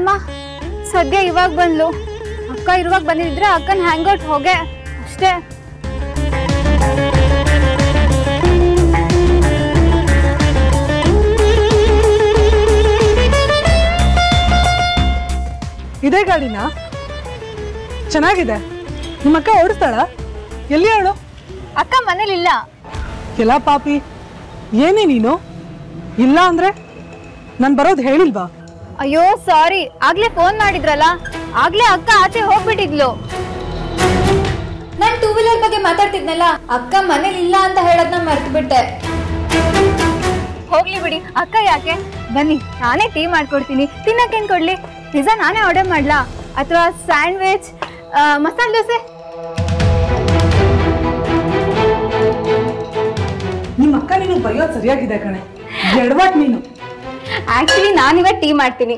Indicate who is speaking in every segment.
Speaker 1: ಏನಮ್ಮ ಸದ್ಯ ಇವಾಗ ಬಂದ್ಲು ಅಕ್ಕ ಇರುವಾಗ ಬಂದಿದ್ರೆ ಅಕ್ಕನ ಹ್ಯಾಂಗ್ಔಟ್ ಹೋಗೆ ಅಷ್ಟೇ
Speaker 2: ಇದೇ ಗಾಡಿನಾ ಚೆನ್ನಾಗಿದೆ ನಿಮ್ಮ ಅಕ್ಕ ಓಡಿಸ್ತಾಳ ಎಲ್ಲಿ ಹೇಳು
Speaker 1: ಅಕ್ಕ ಮನೇಲಿಲ್ಲ
Speaker 2: ಎಲ್ಲ ಪಾಪಿ ಏನೇ ನೀನು ಇಲ್ಲ ಅಂದ್ರೆ ನಾನು ಬರೋದು ಹೇಳಿಲ್ವಾ
Speaker 1: ಅಯ್ಯೋ ಸಾರಿ ಆಗ್ಲೇ ಫೋನ್ ಮಾಡಿದ್ರಲ್ಲ ಆಗ್ಲೇ ಅಕ್ಕ ಆಚೆ ಹೋಗ್ಬಿಟ್ಟಿದ್ಲು ನಾನ್ ಟೂ ವೀಲರ್ ಬಗ್ಗೆ ಮಾತಾಡ್ತಿದ್ನಲ್ಲ ಅಕ್ಕ ಮನೇಲಿ ಇಲ್ಲ ಅಂತ ಹೇಳೋದ್ನ ಮರ್ತ್ಬಿಟ್ಟೆ ಹೋಗ್ಲಿ ಬಿಡಿ ಅಕ್ಕ ಯಾಕೆ ಬನ್ನಿ ನಾನೇ ಟೀ ಮಾಡ್ಕೊಡ್ತೀನಿ ತಿನ್ನಕ್ಕೇನ್ ಕೊಡ್ಲಿ ಪಿಜ್ಜಾ ನಾನೇ ಆರ್ಡರ್ ಮಾಡ್ಲಾ ಅಥವಾ ಸ್ಯಾಂಡ್ವಿಚ್ ಮಸಾಲೆ ದೋಸೆ
Speaker 2: ನಿಮ್ಮ ಅಕ್ಕ ನೀನು ಬರೆಯೋದು ಸರಿಯಾಗಿದೆ ಕಣೆ ಎಡವಾಟ್ ನೀನು
Speaker 1: ಆಕ್ಚುಲಿ ನಾನಿವಾಗ ಟೀ ಮಾಡ್ತೀನಿ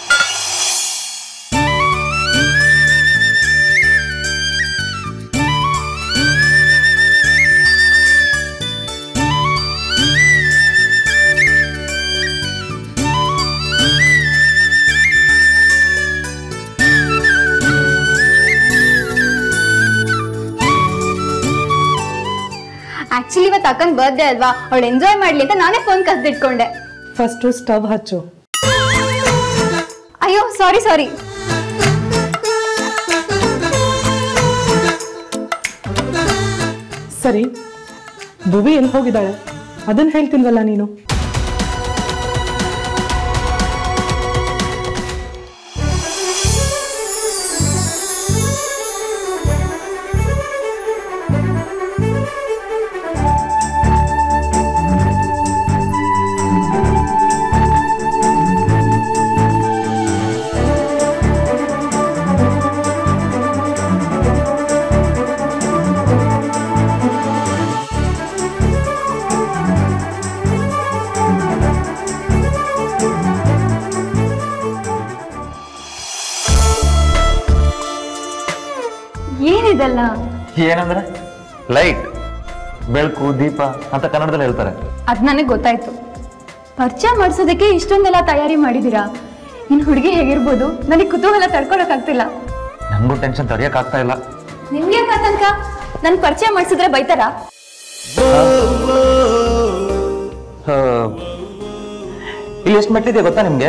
Speaker 1: ಆಕ್ಚುಲಿ ಇವತ್ತು ಅಕ್ಕನ ಬರ್ತ್ಡೇ ಅಲ್ವಾ ಅವಳು ಎಂಜಾಯ್ ಮಾಡ್ಲಿ ಅಂತ ನಾನೇ ಫೋನ್ ಕಸ್ದಿಟ್ಕೊಂಡೆ
Speaker 2: ಫಸ್ಟು ಸ್ಟವ್ ಹಚ್ಚು
Speaker 1: ಅಯ್ಯೋ ಸಾರಿ ಸಾರಿ
Speaker 2: ಸರಿ ಭುವಿ ಎಲ್ಲಿ ಹೋಗಿದ್ದಾಳೆ ಅದನ್ನ ಹೇಳ್ತಿಲ್ವಲ್ಲ ನೀನು
Speaker 1: ಏನಿದಲ್ಲ
Speaker 3: ಏನಂದ್ರೆ ಲೈಟ್ ಬೆಳಕು ದೀಪ ಅಂತ ಕನ್ನಡದಲ್ಲಿ ಹೇಳ್ತಾರೆ
Speaker 1: ಅದ್ ನನಗೆ ಗೊತ್ತಾಯ್ತು ಪರಿಚಯ ಮಾಡಿಸೋದಕ್ಕೆ ಇಷ್ಟೊಂದೆಲ್ಲ ತಯಾರಿ ಮಾಡಿದೀರಾ ನಿನ್ ಹುಡುಗಿ ಹೇಗಿರ್ಬೋದು ನನಗೆ ಕುತೂಹಲ ತಡ್ಕೊಳಕ್ಕಾಗ್ತಿಲ್ಲ
Speaker 3: ನನಗೂ ಟೆನ್ಷನ್ ತಡೆಯೋಕ್ಕಾಗ್ತಾ ಇಲ್ಲ
Speaker 1: ನಿಮ್ಗೆ ತನಕ ನನ್ ಪರಿಚಯ ಮಾಡಿಸಿದ್ರೆ ಬೈತಾರಾ
Speaker 3: ಆ, ಇಲ್ಲಿ ಎಷ್ಟು ಮೆಟ್ಲಿದೆ ಗೊತ್ತಾ ನಿಮ್ಗೆ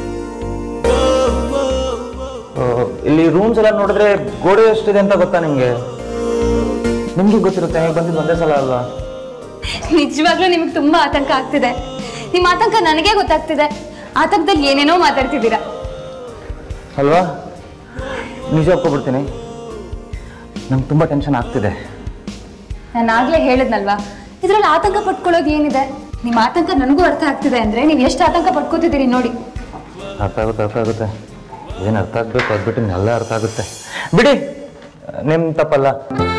Speaker 3: ಆ, ಇಲ್ಲಿ ರೂಮ್ಸ್ ಎಲ್ಲ ನೋಡಿದ್ರೆ ಗೋಡೆ ಎಷ್ಟಿದೆ ಅಂತ ಗೊತ್ತಾ ನಿಮ್ಗೆ ನಿಮ್ಗೆ ಗೊತ್ತಿರುತ್ತೆ ನೀವು ಬಂದಿದ್ದು ಒಂದೇ ಸಲ ಅಲ್ವಾ
Speaker 1: ನಿಜವಾಗ್ಲೂ ನಿಮ್ಗೆ ತುಂಬಾ ಆತಂಕ ಆಗ್ತಿದೆ ನಿಮ್ ಆತಂಕ ನನಗೆ ಗೊತ್ತಾಗ್ತಿದೆ ಆತಂಕದಲ್ಲಿ ಏನೇನೋ ಮಾತಾಡ್ತಿದ್ದೀರಾ
Speaker 3: ಅಲ್ವಾ ನಿಜ ಒಪ್ಕೊಬಿಡ್ತೀನಿ ನಂಗೆ ತುಂಬ ಟೆನ್ಷನ್ ಆಗ್ತಿದೆ
Speaker 1: ನಾನು ಆಗ್ಲೇ ಹೇಳಿದ್ನಲ್ವಾ ಇದ್ರಲ್ಲಿ ಆತಂಕ ಪಟ್ಕೊಳ್ಳೋದು ಏನಿದೆ ನಿಮ್ ಆತಂಕ ನನಗೂ ಅರ್ಥ ಆಗ್ತಿದೆ ಅಂದ್ರೆ ನೀವ್ ಎಷ್ಟು ಆತಂಕ ಪಟ್ಕೋತಿದ್ದೀರಿ ನೋಡಿ
Speaker 3: ಅರ್ಥ ಆಗುತ್ತೆ ಅರ್ಥ ಆಗುತ್ತೆ ಏನು ಅರ್ಥ ಆಗಬೇಕು ಅದು ಬಿಟ್ಟು ಎಲ್ಲ ಅರ್ಥ ಆಗುತ್ತೆ ಬಿಡಿ ನಿಮ್ಮ ತಪ್ಪಲ್ಲ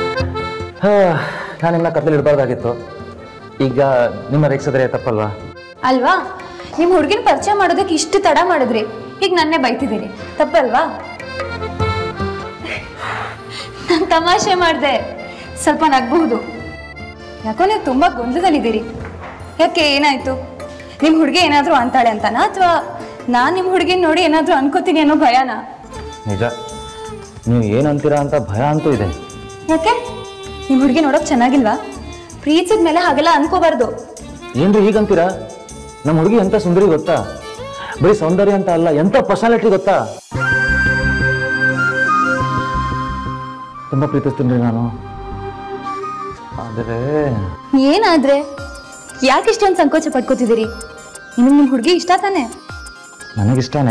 Speaker 3: ನಾನು ನಿಮ್ಮನ್ನ ಕತ್ತಲು ಇಡಬಾರ್ದಾಗಿತ್ತು ಈಗ ನಿಮ್ಮ ರೇಗಿಸಿದ್ರೆ ತಪ್ಪಲ್ವಾ
Speaker 1: ಅಲ್ವಾ ನಿಮ್ ಹುಡುಗಿನ ಪರಿಚಯ ಮಾಡೋದಕ್ಕೆ ಇಷ್ಟು ತಡ ಮಾಡಿದ್ರಿ ಈಗ ನನ್ನೇ ಬೈತಿದ್ದೀರಿ ತಪ್ಪಲ್ವಾ ನಾನು ತಮಾಷೆ ಮಾಡಿದೆ ಸ್ವಲ್ಪ ನಗ್ಬಹುದು ಯಾಕೋ ನೀವು ತುಂಬಾ ಗೊಂದಲದಲ್ಲಿದ್ದೀರಿ ಯಾಕೆ ಏನಾಯ್ತು ನಿಮ್ ಹುಡುಗಿ ಏನಾದ್ರೂ ಅಂತಾಳೆ ಅಂತನಾ ಅಥವಾ ನಾನ್ ನಿಮ್ ಹುಡುಗಿನ ನೋಡಿ ಏನಾದ್ರೂ ಅನ್ಕೋತೀನಿ ಅನ್ನೋ ಭಯನಾ
Speaker 3: ನಿಜ ನೀವು ಏನು ಅಂತೀರಾ ಅಂತ ಭಯ ಅಂತೂ ಇದೆ
Speaker 1: ಯಾಕೆ ನಿಮ್ ಹುಡುಗಿ ನೋಡೋಕ್ ಚೆನ್ನಾಗಿಲ್ವಾ ಪ್ರೀತಿದ ಮೇಲೆ ಹಾಗೆಲ್ಲ ಅನ್ಕೋಬಾರ್ದು
Speaker 3: ಏನ್ರಿ ಹೀಗಂತೀರಾ ನಮ್ಮ ಹುಡುಗಿ ಎಂತ ಸುಂದರಿ ಗೊತ್ತಾ ಬರೀ ಸೌಂದರ್ಯ ಅಂತ ಅಲ್ಲ ಎಂತ ಪರ್ಸನಾಲಿಟಿ ಗೊತ್ತಾ ತುಂಬ ಪ್ರೀತಿಸ್ತೀನಿ ರೀ ನಾನು ಆದರೆ
Speaker 1: ಏನಾದ್ರೆ ಯಾಕೆ ಇಷ್ಟೊಂದು ಸಂಕೋಚ ಪಡ್ಕೋತಿದ್ದೀರಿ ನಿಮ್ಗೆ ನಿಮ್ ಹುಡುಗಿ ಇಷ್ಟ ತಾನೆ
Speaker 3: ನನಗಿಷ್ಟನೇ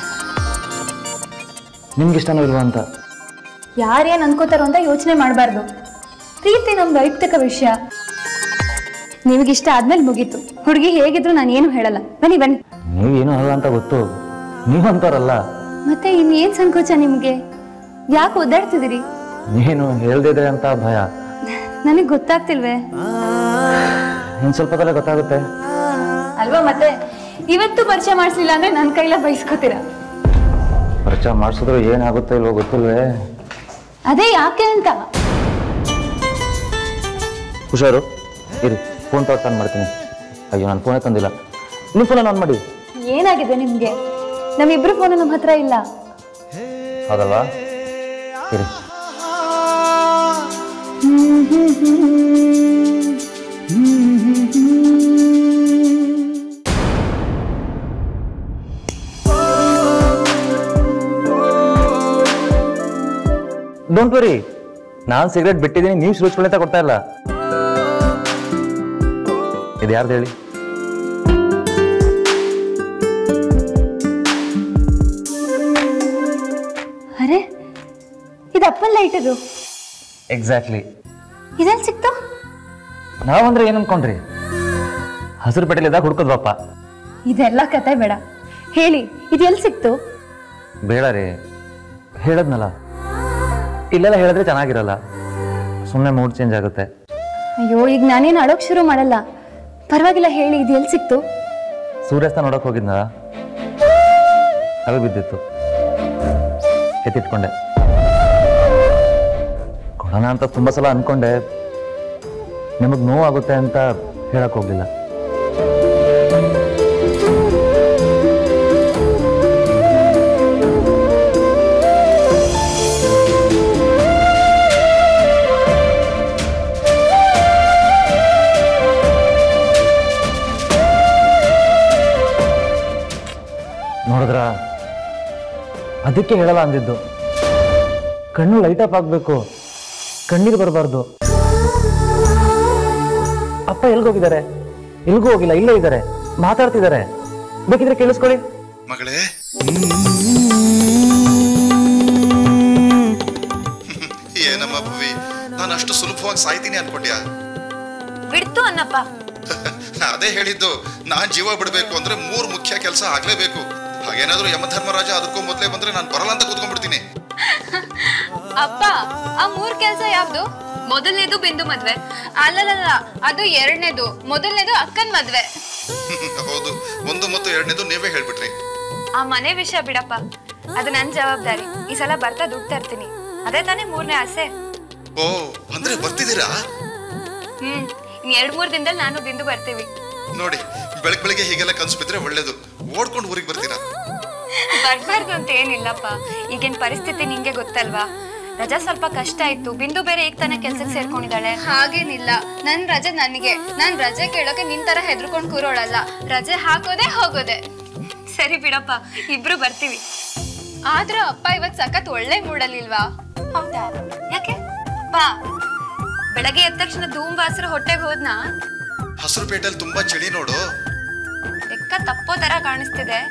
Speaker 3: ನಿಮ್ಗಿಷ್ಟನೋ ಇಲ್ವಾ ಅಂತ
Speaker 1: ಯಾರೇನ್ ಅನ್ಕೋತಾರೋ ಅಂತ ಯೋಚನೆ ಮಾಡಬಾರ್ದು ಪ್ರೀತಿ ನಮ್ ವೈಯಕ್ತಿಕ ವಿಷಯ ನಿಮಗಿಷ್ಟ ಆದ್ಮೇಲೆ ಮುಗೀತು ಹುಡುಗಿ ಹೇಗಿದ್ರು ನಾನು ಏನು ಹೇಳಲ್ಲ ಬನ್ನಿ ಬನ್ನಿ
Speaker 3: ನೀವೇನು ಅಲ್ಲ ಅಂತ ಗೊತ್ತು ನೀವು ಅಂತಾರಲ್ಲ
Speaker 1: ಮತ್ತೆ ಇನ್ನೇನ್ ಸಂಕೋಚ ನಿಮ್ಗೆ ಯಾಕೆ ಒದ್ದಾಡ್ತಿದ್ದೀರಿ
Speaker 3: ನೀನು ಹೇಳ್ದಿದ್ರೆ ಅಂತ ಭಯ
Speaker 1: ನನಗೆ ಗೊತ್ತಾಗ್ತಿಲ್ವೇ
Speaker 3: ಇನ್ನು ಸ್ವಲ್ಪ ತಲೆ ಗೊತ್ತಾಗುತ್ತೆ
Speaker 1: ಅಲ್ವಾ ಮತ್ತೆ ಇವತ್ತು ಪರಿಚಯ ಮಾಡಿಸ್ಲಿಲ್ಲ ಅಂದ್ರೆ ನನ್ನ ಕೈಲ ಬಯಸ್ಕೋತೀರಾ
Speaker 3: ಪರಿಚಯ ಮಾಡಿಸಿದ್ರು ಏನಾಗುತ್ತೋ ಇಲ್ವೋ ಗೊತ್ತಿಲ್ವೇ
Speaker 1: ಅದೇ ಯಾಕೆ ಅಂತ
Speaker 3: ಹುಷಾರು ಇರಿ ಫೋನ್ ತಗೊಂಡು ಮಾಡ್ತೀನಿ ಅಯ್ಯೋ ನಾನು ಫೋನೇ ತಂದಿಲ್ಲ ನಿಮ್ಮ ಫೋನ್ ಆನ್ ಮಾಡಿ
Speaker 1: ಏನಾಗಿದೆ ನಿಮ್ಗೆ ನಮ್ಮಿಬ್ರು ಫೋನು ನಮ್ಮ ಹತ್ರ ಇಲ್ಲ
Speaker 3: ಹೌದಲ್ವಾ ಇರಿ ಡೋಂಟ್ ವರಿ ನಾನು ಸಿಗರೇಟ್ ಬಿಟ್ಟಿದ್ದೀನಿ ನೀವು ಸುಳಿಸ್ಕೊಳ್ಳಿ ಅಂತ ಕೊಡ್ತಾ ಇಲ್ಲ ಇದು ಯಾರ್ದು ಹೇಳಿ
Speaker 1: ಅರೆ ಇದು ಅಪ್ಪನ್ ಲೈಟರು
Speaker 3: ಎಕ್ಸಾಕ್ಟ್ಲಿ
Speaker 1: ಇದೆಲ್ಲಿ ಸಿಕ್ತು
Speaker 3: ನಾವಂದ್ರೆ ಏನ್ ಅನ್ಕೊಂಡ್ರಿ ಹಸಿರು ಪೆಟ್ಟಲಿದ್ದಾಗ ಹುಡ್ಕೋದ್ವಪ್ಪ
Speaker 1: ಇದೆಲ್ಲ ಕತೆ ಬೇಡ ಹೇಳಿ ಇದು ಎಲ್ಲಿ ಸಿಕ್ತು
Speaker 3: ಬೇಡ ರೀ ಹೇಳದ್ನಲ್ಲ ಇಲ್ಲೆಲ್ಲ ಹೇಳಿದ್ರೆ ಚೆನ್ನಾಗಿರಲ್ಲ ಸುಮ್ಮನೆ ಮೂಡ್ ಚೇಂಜ್ ಆಗುತ್ತೆ
Speaker 1: ಅಯ್ಯೋ ಈಗ ನಾನೇನು ಅಳೋಕ್ ಶುರು ಮಾಡಲ್ಲ ಪರವಾಗಿಲ್ಲ ಹೇಳಿ ಇದು ಎಲ್ಲಿ ಸಿಕ್ತು
Speaker 3: ಸೂರ್ಯಾಸ್ತ ನೋಡಕ್ ಹೋಗಿದ್ನ ಅದು ಬಿದ್ದಿತ್ತು ಎತ್ತಿಟ್ಕೊಂಡೆ ಕೊಡೋಣ ಅಂತ ತುಂಬಾ ಸಲ ಅನ್ಕೊಂಡೆ ನಿಮಗ್ ನೋವಾಗುತ್ತೆ ಅಂತ ಹೇಳಕ್ ಹೋಗ್ಲಿಲ್ಲ ನೋಡಿದ್ರ ಅದಕ್ಕೆ ಹೇಳಲ್ಲ ಅಂದಿದ್ದು ಕಣ್ಣು ಲೈಟ್ ಅಪ್ ಆಗ್ಬೇಕು ಕಣ್ಣೀರು ಬರಬಾರ್ದು ಅಪ್ಪ ಎಲ್ಗೋಗಿದ್ದಾರೆ ಎಲ್ಗೂ ಹೋಗಿಲ್ಲ ಇಲ್ಲೇ ಇದ್ದಾರೆ ಮಾತಾಡ್ತಿದ್ದಾರೆ ಬೇಕಿದ್ರೆ ಕೇಳಿಸ್ಕೊಳ್ಳಿ
Speaker 4: ಮಗಳೇ ಏನಮ್ಮ ಭುವಿ ನಾನು ಅಷ್ಟು ಸುಲಭವಾಗಿ ಸಾಯ್ತೀನಿ ಅನ್ಕೊಂಡ್ಯಾ
Speaker 1: ಬಿಡ್ತು ಅನ್ನಪ್ಪ
Speaker 4: ಅದೇ ಹೇಳಿದ್ದು ನಾನ್ ಜೀವ ಬಿಡ್ಬೇಕು ಅಂದ್ರೆ ಮೂರ್ ಮುಖ್ಯ ಕೆಲಸ ಆಗ್ಲೇಬೇಕು ಹಾಗೇನಾದ್ರೂ ಯಮಧರ್ಮರಾಜ ಅದಕ್ಕೂ ಮೊದಲೇ ಬಂದ್ರೆ ನಾನು ಬರಲ್ಲ ಅಂತ ಕೂತ್ಕೊಂಡ್ಬಿಡ್ತೀನಿ
Speaker 5: ಅಪ್ಪ ಆ ಮೂರ್ ಕೆಲ್ಸ ಯಾವ್ದು ಮೊದಲನೇದು ಬಿಂದು ಮದ್ವೆ ಅಲ್ಲಲ್ಲ ಅದು ಎರಡನೇದು ಮೊದಲನೇದು ಅಕ್ಕನ್ ಮದ್ವೆ
Speaker 4: ಹೌದು ಒಂದು ಮತ್ತು ಎರಡನೇದು ನೀವೇ ಹೇಳ್ಬಿಟ್ರಿ
Speaker 5: ಆ ಮನೆ ವಿಷಯ ಬಿಡಪ್ಪ ಅದು ನನ್ ಜವಾಬ್ದಾರಿ ಈ ಸಲ ಬರ್ತಾ ದುಡ್ಡು ತರ್ತೀನಿ ಅದೇ ತಾನೇ ಮೂರನೇ ಆಸೆ
Speaker 4: ಓ ಅಂದ್ರೆ ಬರ್ತಿದ್ದೀರಾ
Speaker 5: ಹ್ಮ್ ಇನ್ ಎರಡ್ ಮೂರ್ ದಿನದಲ್ಲಿ ನಾನು ಬಿಂದು ಬರ್ತೀವಿ
Speaker 4: ನೋಡಿ ಬೆಳಗ್ ಬೆಳಿಗ್ಗೆ ಹೀಗೆಲ್ಲ ಕನ್ಸು ಬಿದ್ರೆ ಒಳ್ಳೇದು ಓಡ್ಕೊಂಡು ಊರಿಗೆ ಬರ್ತೀರಾ
Speaker 5: ಬರ್ಬಾರ್ದು ಅಂತ ಏನಿಲ್ಲಪ್ಪ ಈಗಿನ ಪರಿಸ್ಥಿತಿ ನಿಂಗೆ ಗೊತ್ತಲ್ವಾ ರಜಾ ಸ್ವಲ್ಪ ಕಷ್ಟ ಆಯ್ತು ಬಿಂದು ಬೇರೆ ಈಗ ತಾನೇ ಕೆಲ್ಸಕ್ಕೆ ಸೇರ್ಕೊಂಡಿದ್ದಾಳೆ ಹಾಗೇನಿಲ್ಲ ನನ್ ರಜೆ ನನಗೆ ನಾನ್ ರಜೆ ಕೇಳೋಕೆ ನಿನ್ ತರ ಹೆದರ್ಕೊಂಡ್ ಕೂರೋಳಲ್ಲ ರಜೆ ಹಾಕೋದೆ ಹೋಗೋದೆ ಸರಿ ಬಿಡಪ್ಪ ಇಬ್ರು ಬರ್ತೀವಿ ಆದ್ರೂ ಅಪ್ಪ ಇವತ್ ಸಖತ್ ಒಳ್ಳೆ ಮೂಡಲಿಲ್ವಾ ಹೌದಾ ಯಾಕೆ ಅಪ್ಪ ಬೆಳಗ್ಗೆ ಎದ್ದ ತಕ್ಷಣ ಧೂಮ್ ಬಾಸ್ರ ಹೊಟ್ಟೆಗೆ ಹೋದ್ನಾ
Speaker 4: ಹಸಿರು ಪೇಟೆಲ್ ತುಂಬಾ ಚಳಿ ನೋಡು
Speaker 5: ಲೆಕ್ಕ ತಪ್ಪೋ ತರ ಕಾಣಿಸ್ತಿದೆ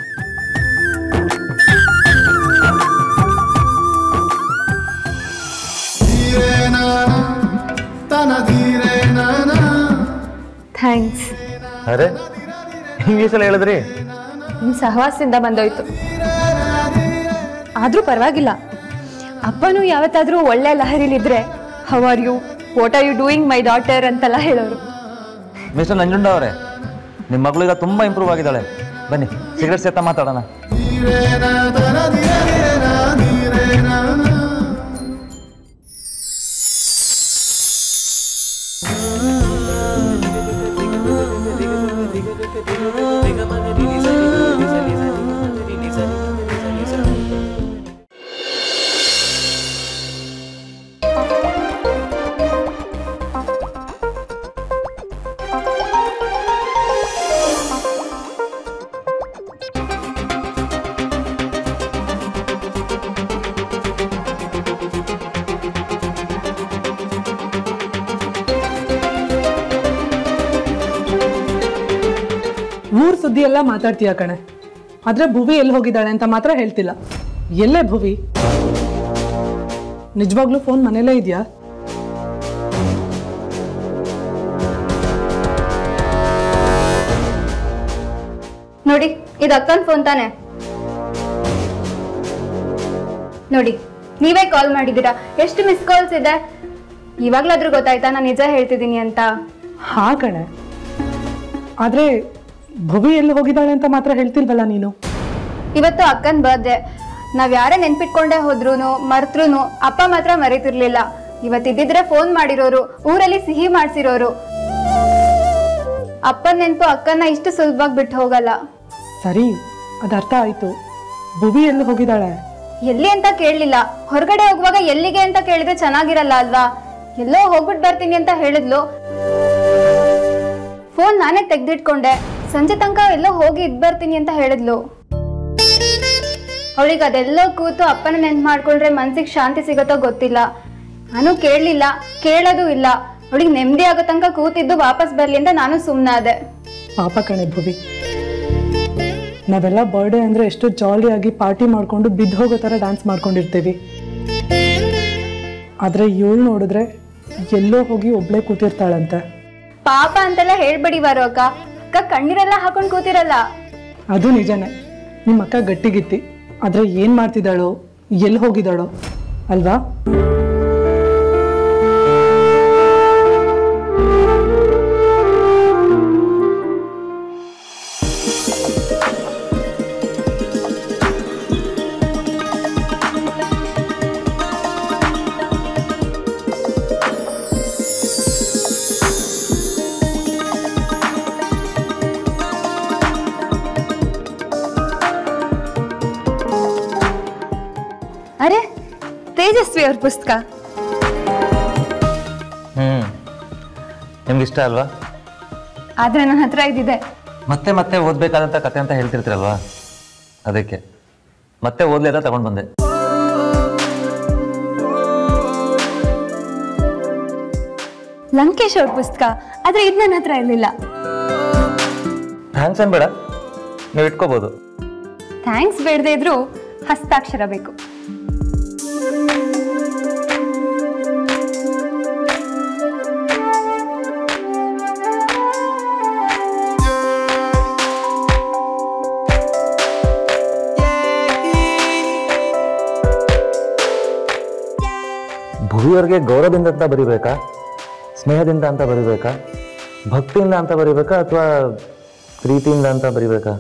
Speaker 1: ಥ್ಯಾಂಕ್ಸ್
Speaker 3: ಅರೆ ಇಂಗ್ಲೀಷಲ್ಲಿ ಹೇಳಿದ್ರಿ
Speaker 1: ನಿಮ್ಮ ಸಹವಾಸದಿಂದ ಬಂದೋಯ್ತು ಆದ್ರೂ ಪರವಾಗಿಲ್ಲ ಅಪ್ಪನೂ ಯಾವತ್ತಾದ್ರೂ ಒಳ್ಳೆ ಲಹರಿಲಿದ್ರೆ how are you what are you doing my daughter ಅಂತೆಲ್ಲ ಹೇಳೋರು
Speaker 3: ಮಿಸ್ಟರ್ ನಂಜುಂಡ ಅವರೇ ನಿಮ್ಮ ಮಗಳು ಈಗ ತುಂಬಾ ಇಂಪ್ರೂವ್ ಆಗಿದ್ದಾಳೆ ಬನ್ನಿ ಸಿಗರೇಟ್ ಸೇತ ಮಾತಾಡೋಣ
Speaker 2: ಊರ್ ಸುದ್ದಿ ಎಲ್ಲ ಮಾತಾಡ್ತೀಯ ಕಣೆ ಆದ್ರೆ ಭುವಿ ಎಲ್ಲಿ ಹೋಗಿದ್ದಾಳೆ ಅಂತ ಮಾತ್ರ ಹೇಳ್ತಿಲ್ಲ ಎಲ್ಲೇ ಭುವಿ ನಿಜವಾಗ್ಲೂ ಫೋನ್ ಮನೇಲೇ ಇದೆಯಾ
Speaker 1: ನೋಡಿ ಇದು ಅಕ್ಕನ ಫೋನ್ ತಾನೆ ನೋಡಿ ನೀವೇ ಕಾಲ್ ಮಾಡಿದ್ದೀರಾ ಎಷ್ಟು ಮಿಸ್ ಕಾಲ್ಸ್ ಇದೆ ಇವಾಗ್ಲಾದ್ರೂ ಗೊತ್ತಾಯ್ತಾ ನಾನು ನಿಜ ಹೇಳ್ತಿದ್ದೀನಿ ಅಂತ
Speaker 2: ಹಾ ಕಣೆ ಆದ್ರೆ ಭುವಿ ಎಲ್ಲಿ ಹೋಗಿದ್ದಾಳೆ ಅಂತ ಮಾತ್ರ ಹೇಳ್ತಿಲ್ವಲ್ಲ ನೀನು
Speaker 1: ಇವತ್ತು ಅಕ್ಕನ ಬರ್ತ್ಡೇ ನಾವ್ ಯಾರೇ ನೆನ್ಪಿಟ್ಕೊಂಡೇ ಹೋದ್ರೂನು ಮರ್ತ್ರುನು ಅಪ್ಪ ಮಾತ್ರ ಮರೀತಿರ್ಲಿಲ್ಲ ಇವತ್ತಿದ್ದಿದ್ರೆ ಫೋನ್ ಮಾಡಿರೋರು ಊರಲ್ಲಿ ಸಿಹಿ ಮಾಡ್ಸಿರೋರು ಅಪ್ಪನ ನೆನ್ಪು ಅಕ್ಕನ ಇಷ್ಟು ಸುಲಭವಾಗಿ ಬಿಟ್ಟು ಹೋಗಲ್ಲ
Speaker 2: ಸರಿ ಅದು ಅರ್ಥ ಆಯ್ತು ಭುವಿ ಎಲ್ಲಿ ಹೋಗಿದ್ದಾಳೆ
Speaker 1: ಎಲ್ಲಿ ಅಂತ ಕೇಳಲಿಲ್ಲ ಹೊರಗಡೆ ಹೋಗುವಾಗ ಎಲ್ಲಿಗೆ ಅಂತ ಕೇಳಿದ್ರೆ ಚೆನ್ನಾಗಿರಲ್ಲ ಅಲ್ವಾ ಎಲ್ಲೋ ಹೋಗ್ಬಿಟ್ಟು ಬರ್ತೀನಿ ಅಂತ ಹೇಳಿದ್ಲು ಫೋನ್ ನಾನೇ ತೆಗ್ದಿಟ್ಕೊಂಡೆ ಸಂಜೆ ತನಕ ಎಲ್ಲೋ ಹೋಗಿ ಇದ್ ಬರ್ತೀನಿ ಅಂತ ಹೇಳಿದ್ಲು ಅವಳಿಗೆ ಅದೆಲ್ಲೋ ಕೂತು ಅಪ್ಪನ ನೆನ್ಪು ಮಾಡ್ಕೊಂಡ್ರೆ ಮನ್ಸಿಗೆ ಶಾಂತಿ ಸಿಗುತ್ತೋ ಗೊತ್ತಿಲ್ಲ ನಾನು ಕೇಳಲಿಲ್ಲ ಕೇಳೋದು ಇಲ್ಲ ಅವಳಿಗೆ ನೆಮ್ಮದಿ ಆಗೋ ತನಕ ಕೂತಿದ್ದು ವಾಪಸ್ ಬರ್ಲಿ ಅಂತ ನಾನು ಸುಮ್ಮನಾದೆ
Speaker 2: ಪಾಪ ಕಣೆ ಭುವಿ ನಾವೆಲ್ಲ ಬರ್ಡೇ ಅಂದರೆ ಎಷ್ಟು ಜಾಲಿಯಾಗಿ ಪಾರ್ಟಿ ಮಾಡಿಕೊಂಡು ಬಿದ್ದು ಹೋಗೋ ಥರ ಡ್ಯಾನ್ಸ್ ಮಾಡ್ಕೊಂಡಿರ್ತೀವಿ ಆದರೆ ಇವಳು ನೋಡಿದ್ರೆ ಎಲ್ಲೋ ಹೋಗಿ ಒಬ್ಳೇ ಕೂತಿರ್ತಾಳಂತೆ
Speaker 1: ಪಾಪ ಅಂತೆಲ್ಲ ಹೇಳ್ಬೇಡಿ ಬಾರೋ ಅಕ್ಕ ಅಕ್ಕ ಕಣ್ಣೀರೆಲ್ಲ ಹಾಕೊಂಡು ಕೂತಿರಲ್ಲ
Speaker 2: ಅದು ನಿಜನೇ ನಿಮ್ಮ ಅಕ್ಕ ಗಟ್ಟಿಗಿತ್ತಿ ಆದರೆ ಏನು ಮಾಡ್ತಿದ್ದಾಳೋ ಎಲ್ಲಿ ಹೋಗಿದ್ದಾಳೋ ಅಲ್ವಾ
Speaker 1: ಅರೆ ತೇಜಸ್ವಿ ಅವ್ರ ಪುಸ್ತಕ
Speaker 3: ಹ್ಮ್ ನಿಮ್ಗೆ ಇಷ್ಟ ಅಲ್ವಾ
Speaker 1: ಆದ್ರೆ ನನ್ನ ಹತ್ರ ಇದಿದೆ
Speaker 3: ಮತ್ತೆ ಮತ್ತೆ ಓದ್ಬೇಕಾದಂತ ಕತೆ ಅಂತ ಹೇಳ್ತಿರ್ತೀರಲ್ವಾ ಅದಕ್ಕೆ ಮತ್ತೆ ಓದ್ಲಿ ಅಂತ ತಗೊಂಡ್ ಬಂದೆ
Speaker 1: ಲಂಕೇಶ್ ಅವ್ರ ಪುಸ್ತಕ ಆದ್ರೆ ಇದು ನನ್ನ ಹತ್ರ ಇರಲಿಲ್ಲ
Speaker 3: ಥ್ಯಾಂಕ್ಸ್ ಏನ್ ಬೇಡ ನೀವು ಇಟ್ಕೋಬಹುದು
Speaker 1: ಥ್ಯಾಂಕ್ಸ್ ಬೇಡದೇ ಇದ್ರು ಹಸ್ತಾಕ್ಷರ ಬೇಕು
Speaker 3: ಭುವಿಯವ್ರಿಗೆ ಗೌರವದಿಂದ ಅಂತ ಬರಿಬೇಕಾ ಸ್ನೇಹದಿಂದ ಅಂತ ಬರಿಬೇಕಾ ಭಕ್ತಿಯಿಂದ ಅಂತ ಬರಿಬೇಕಾ ಅಥವಾ ಪ್ರೀತಿಯಿಂದ ಅಂತ ಬರಿಬೇಕಾ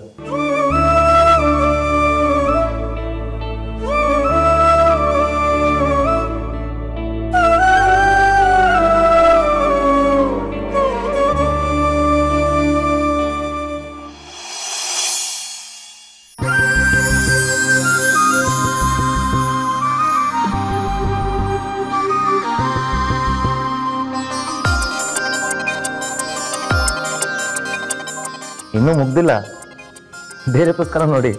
Speaker 3: ಇನ್ನೂ ಮುಗ್ದಿಲ್ಲ ಬೇರೆ ಪುಸ್ತಕ ನೋಡಿ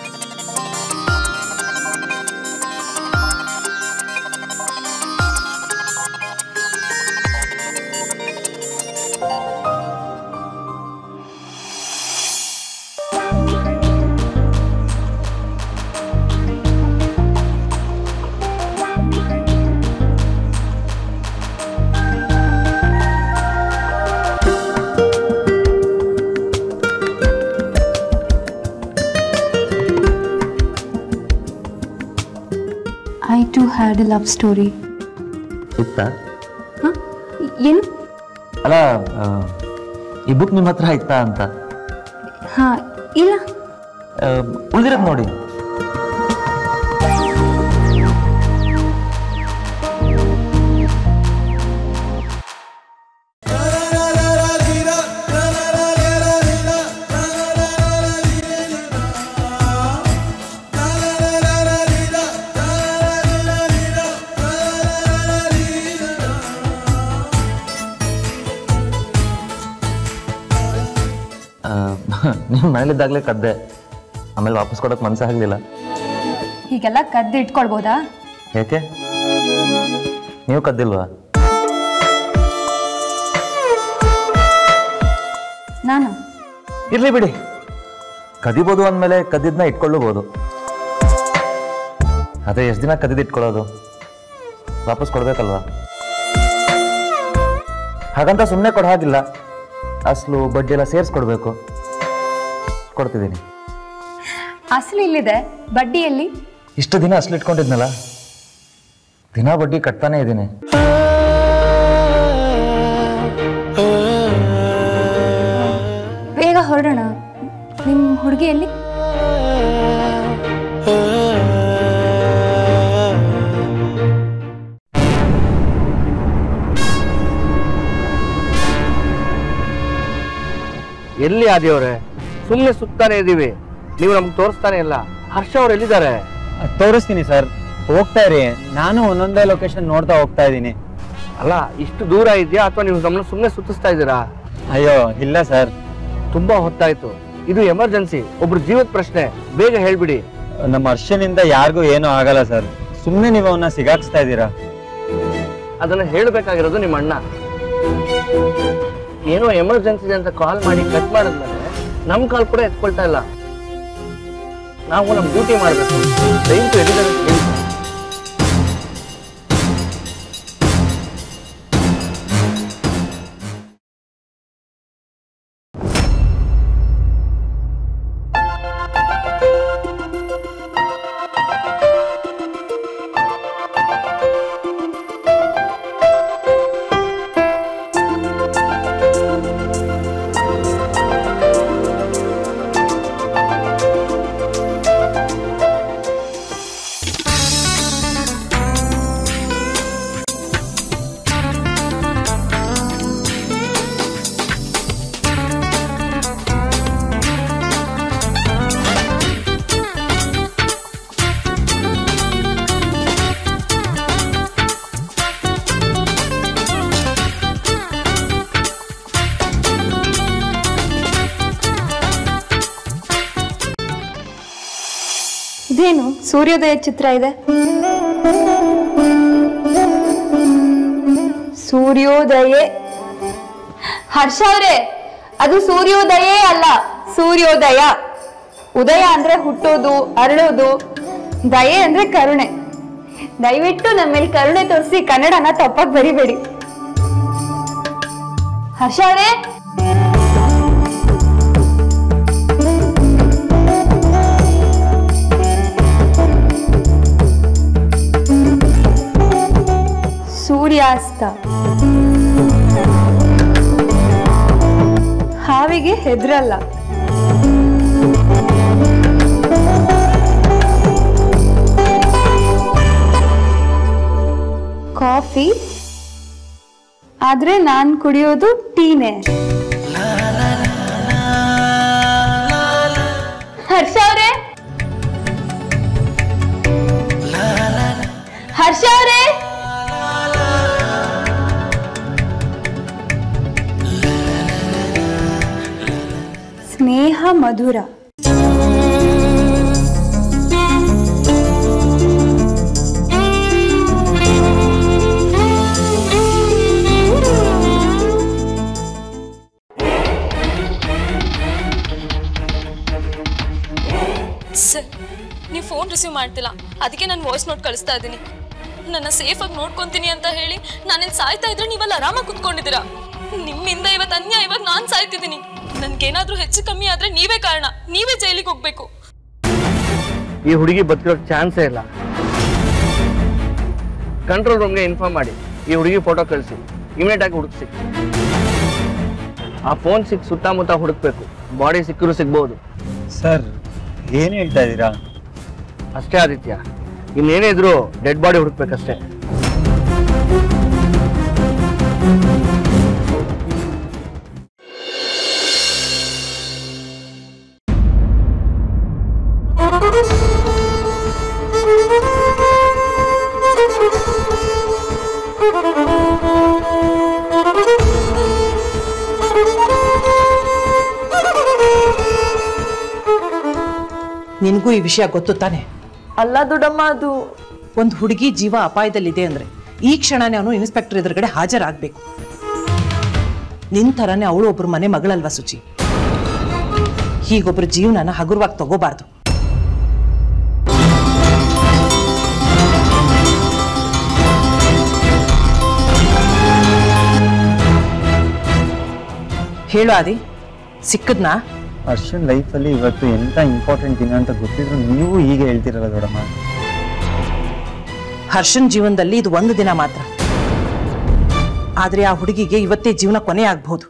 Speaker 1: I too had a love story
Speaker 3: ಇತ್ತ
Speaker 1: ಏನು
Speaker 3: ಅಲ್ಲ ಆ, ಈ ಬುಕ್ ನಿಮ್ಮ ಹತ್ರ ಇತ್ತಾ ಅಂತ
Speaker 1: ಹಾ ಇಲ್ಲ
Speaker 3: ಉಳಿದಿರೋದು ನೋಡಿ ನೀವು ಮನೇಲಿದ್ದಾಗಲೇ ಕದ್ದೆ ಆಮೇಲೆ ವಾಪಸ್ ಕೊಡೋಕೆ ಮನಸ್ಸಾಗಲಿಲ್ಲ
Speaker 1: ಹೀಗೆಲ್ಲ ಕದ್ದು ಇಟ್ಕೊಳ್ಬೋದಾ
Speaker 3: ಯಾಕೆ ನೀವು ಕದ್ದಿಲ್ವಾ
Speaker 1: ನಾನು
Speaker 3: ಇರ್ಲಿ ಬಿಡಿ ಕದಿಬೋದು ಅಂದಮೇಲೆ ಕದ್ದಿದ್ನ ಇಟ್ಕೊಳ್ಳಬಹುದು ಅದೇ ಎಷ್ಟು ದಿನ ಕದಿದ್ ಇಟ್ಕೊಳ್ಳೋದು ವಾಪಸ್ ಕೊಡ್ಬೇಕಲ್ವಾ ಹಾಗಂತ ಸುಮ್ಮನೆ ಕೊಡೋ ಹಾಗಿಲ್ಲ ಅಸಲು ಬಡ್ಡಿ ಎಲ್ಲ ಸೇರಿಸ್ಕೊಡ್ಬೇಕು ಕೊಡ್ತಿದ್ದೀನಿ
Speaker 1: ಅಸಲು ಇಲ್ಲಿದೆ ಬಡ್ಡಿಯಲ್ಲಿ
Speaker 3: ಇಷ್ಟು ದಿನ ಅಸಲು ಇಟ್ಕೊಂಡಿದ್ನಲ್ಲ ದಿನ ಬಡ್ಡಿ ಕಟ್ತಾನೆ ಇದ್ದೀನಿ
Speaker 1: ಬೇಗ ಹೊರಡೋಣ ನಿಮ್ಮ ಹುಡುಗಿಯಲ್ಲಿ
Speaker 6: ಎಲ್ಲಿ ಆದಿಯವ್ರೆ ಸುಮ್ಮನೆ ಸುತ್ತಾನೆ ಇದ್ದೀವಿ ನೀವು ನಮ್ಗೆ ತೋರಿಸ್ತಾನೆ ಇಲ್ಲ ಹರ್ಷ ಅವ್ರು ಎಲ್ಲಿದ್ದಾರೆ
Speaker 3: ಅದ್ ತೋರಿಸ್ತೀನಿ ಸರ್ ಹೋಗ್ತಾ ಇರಿ ನಾನು ಒಂದೊಂದೇ ಲೊಕೇಶನ್ ನೋಡ್ತಾ ಹೋಗ್ತಾ ಇದ್ದೀನಿ
Speaker 6: ಅಲ್ಲ ಇಷ್ಟು ದೂರ ಇದೆಯಾ ಅಥವಾ ನೀವು ನಮ್ಮನ್ನ ಸುಮ್ಮನೆ ಸುತ್ತಿಸ್ತಾ ಇದ್ದೀರಾ
Speaker 3: ಅಯ್ಯೋ ಇಲ್ಲ ಸರ್
Speaker 6: ತುಂಬಾ ಹೊತ್ತಾಯ್ತು ಇದು ಎಮರ್ಜೆನ್ಸಿ ಒಬ್ರು ಜೀವದ ಪ್ರಶ್ನೆ ಬೇಗ ಹೇಳ್ಬಿಡಿ
Speaker 3: ನಮ್ಮ ಹರ್ಷನಿಂದ ಯಾರಿಗೂ ಏನೂ ಆಗಲ್ಲ ಸರ್ ಸುಮ್ಮನೆ ನೀವು ಅವನ್ನ ಸಿಗಾಕ್ಸ್ತಾ ಇದ್ದೀರಾ
Speaker 6: ಅದನ್ನ ಹೇಳ್ಬೇಕಾಗಿರೋದು ನಿಮ್ಮ ಅಣ್ಣ ಏನೋ ಎಮರ್ಜೆನ್ಸಿ ಅಂತ ಕಾಲ್ ಮಾಡಿ ಕಟ್ ಮಾಡಿದ್ಮೇಲೆ ನಮ್ ಕಾಲ್ ಕೂಡ ಎತ್ಕೊಳ್ತಾ ಇಲ್ಲ ನಾವು ನಮ್ ಡ್ಯೂಟಿ ಮಾಡ್ಬೇಕು ದಯವಿಟ್ಟು ಎಲ್ಲಿದ್ದಾರೆ ಅಂತ ಹೇಳಿ.
Speaker 1: ಇದೇನು ಸೂರ್ಯೋದಯ ಚಿತ್ರ ಇದೆ ಸೂರ್ಯೋದಯ ಹರ್ಷ ಅವ್ರೆ ಅದು ಸೂರ್ಯೋದಯೇ ಅಲ್ಲ ಸೂರ್ಯೋದಯ ಉದಯ ಅಂದ್ರೆ ಹುಟ್ಟೋದು ಅರಳೋದು ದಯೆ ಅಂದ್ರೆ ಕರುಣೆ ದಯವಿಟ್ಟು ನಮ್ಮ ಮೇಲೆ ಕರುಣೆ ತೋರಿಸಿ ಕನ್ನಡನ ತಪ್ಪಾಗಿ ಬರಿಬೇಡಿ ಹರ್ಷ ಅವರೇ ಸೂರ್ಯಾಸ್ತ ಹಾವಿಗೆ ಹೆದ್ರಲ್ಲ ಕಾಫಿ ಆದ್ರೆ ನಾನ್ ಕುಡಿಯೋದು ಟೀನೇ ಹರ್ಷ ಅವ್ರೆ ಹರ್ಷ ಅವ್ರೆ ಸ್ನೇಹ ಮಧುರ
Speaker 7: ಸರ್ ನೀವು ಫೋನ್ ರಿಸೀವ್ ಮಾಡ್ತಿಲ್ಲ ಅದಕ್ಕೆ ನಾನು ವಾಯ್ಸ್ ನೋಟ್ ಕಳಿಸ್ತಾ ಇದ್ದೀನಿ ನನ್ನ ಸೇಫಾಗಿ ನೋಡ್ಕೊಂತೀನಿ ಅಂತ ಹೇಳಿ ನಾನೇನು ಸಾಯ್ತಾ ಇದ್ರೆ ನೀವಲ್ಲಿ ಆರಾಮಾಗಿ ಕುತ್ಕೊಂಡಿದ್ದೀರಾ ನಿಮ್ಮಿಂದ ಇವತ್ತು ಅನ್ಯಾಯವಾಗಿ ನಾನು ಸಾಯ್ತಿದ್ದೀನಿ ನನ್ಗೇನಾದ್ರೂ ಹೆಚ್ಚು ಕಮ್ಮಿ ಆದ್ರೆ ನೀವೇ ಕಾರಣ ನೀವೇ ಜೈಲಿಗೆ ಹೋಗ್ಬೇಕು
Speaker 6: ಈ ಹುಡುಗಿ ಬದುಕಿರೋ ಚಾನ್ಸೇ ಇಲ್ಲ ಕಂಟ್ರೋಲ್ ರೂಮ್ಗೆ ಇನ್ಫಾರ್ಮ್ ಮಾಡಿ ಈ ಹುಡುಗಿ ಫೋಟೋ ಕಳಿಸಿ ಇಮಿಡಿಯೇಟ್ ಆಗಿ ಹುಡುಕ್ಸಿ ಆ ಫೋನ್ ಸಿಕ್ ಸುತ್ತಮುತ್ತ ಹುಡುಕ್ಬೇಕು ಬಾಡಿ ಸಿಕ್ಕರೂ ಸಿಗ್ಬೋದು
Speaker 3: ಸರ್ ಏನು ಹೇಳ್ತಾ ಇದ್ದೀರಾ
Speaker 6: ಅಷ್ಟೇ ಆದಿತ್ಯ ಇನ್ನೇನೇ ಇದ್ರು ಡೆಡ್ ಬಾಡಿ ಹುಡುಕ್ಬೇಕಷ್ಟೇ
Speaker 2: ನಿನಗೂ ಈ ವಿಷಯ ಗೊತ್ತು ತಾನೆ
Speaker 8: ಅಲ್ಲ ದೊಡ್ಡಮ್ಮ ಅದು
Speaker 2: ಒಂದು ಹುಡುಗಿ ಜೀವ ಅಪಾಯದಲ್ಲಿದೆ ಅಂದ್ರೆ ಈ ಕ್ಷಣನೇ ಅವನು ಇನ್ಸ್ಪೆಕ್ಟರ್ ಎದುರುಗಡೆ ಹಾಜರಾಗಬೇಕು ನಿನ್ ಥರನೇ ಅವಳು ಒಬ್ರು ಮನೆ ಮಗಳಲ್ವಾ ಸುಚಿ ಹೀಗೊಬ್ರು ಜೀವನನ ಹಗುರವಾಗಿ ತಗೋಬಾರ್ದು ಹೇಳು ಆದಿ ಸಿಕ್ಕದ್ನಾ
Speaker 3: ಹರ್ಷನ್ ಲೈಫಲ್ಲಿ ಇವತ್ತು ಎಂತ ಇಂಪಾರ್ಟೆಂಟ್ ದಿನ ಅಂತ ಗೊತ್ತಿದ್ರು ನೀವು ಹೀಗೆ ಹೇಳ್ತಿರಲ್ಲ ದೊಡ್ಡಮ್ಮ
Speaker 2: ಹರ್ಷನ್ ಜೀವನದಲ್ಲಿ ಇದು ಒಂದು ದಿನ ಮಾತ್ರ ಆದ್ರೆ ಆ ಹುಡುಗಿಗೆ ಇವತ್ತೇ ಜೀವನ ಕೊನೆ ಆಗ್ಬಹುದು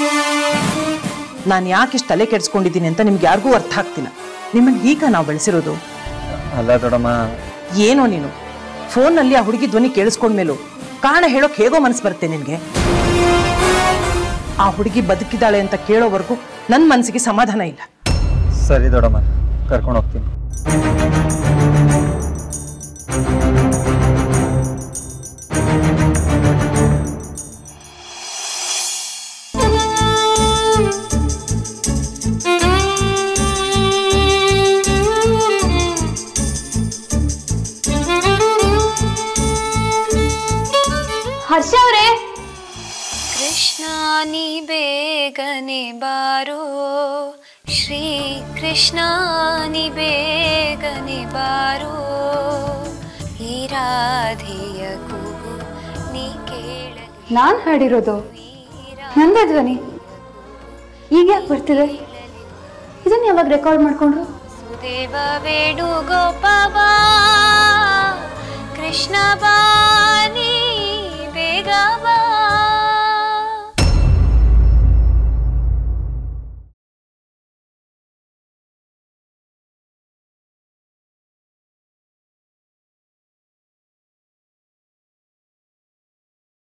Speaker 2: ನಾನು ಯಾಕಿಷ್ಟು ತಲೆ ಕೆಡಿಸ್ಕೊಂಡಿದ್ದೀನಿ ಅಂತ ನಿಮ್ಗೆ ಯಾರಿಗೂ ಅರ್ಥ ಆಗ್ತಿಲ್ಲ ನಿಮ್ಮನ್ನ ಈಗ ನಾವು ಬೆಳೆಸಿರೋದು
Speaker 3: ಅಲ್ಲ ದೊಡ್ಡಮ್ಮ
Speaker 2: ಏನೋ ನೀನು ಫೋನ್ನಲ್ಲಿ ಆ ಹುಡುಗಿ ಧ್ವನಿ ಕೇಳಿಸ್ಕೊಂಡ್ಮೇಲೂ ಕಾರಣ ಹೇಳೋಕ್ ಹೇಗೋ ಮನಸ್ಸು ಬರುತ್ತೆ ನಿನ್ಗೆ ಆ ಹುಡುಗಿ ಬದುಕಿದ್ದಾಳೆ ಅಂತ ಕೇಳೋವರೆಗೂ ನನ್ನ ಮನಸ್ಸಿಗೆ ಸಮಾಧಾನ ಇಲ್ಲ
Speaker 3: ಸರಿ ದೊಡ್ಡಮ್ಮ ಕರ್ಕೊಂಡು ಹೋಗ್ತೀನಿ
Speaker 1: ಹರ್ಷ ಅವರೇ
Speaker 5: ಕೃಷ್ಣ ನೀ ಬೇಗನೆ ಬಾರೋ ಶ್ರೀ ಕೃಷ್ಣ ನೀ ಬೇಗನೆ ಬಾರೋ ಈ ರಾಧೆಯ ಕೂಗು ನೀ ಕೇಳಲಿ
Speaker 1: ನಾನು ಹಾಡಿರೋದು ನಂದೇ ಧ್ವನಿ ಈಗ ಯಾಕೆ ಬರ್ತಿದೆ ಇದನ್ನ ಯಾವಾಗ ರೆಕಾರ್ಡ್ ಮಾಡ್ಕೊಂಡ್ರು
Speaker 5: ಸುದೇವ ವೇಣುಗೋಪಾಲ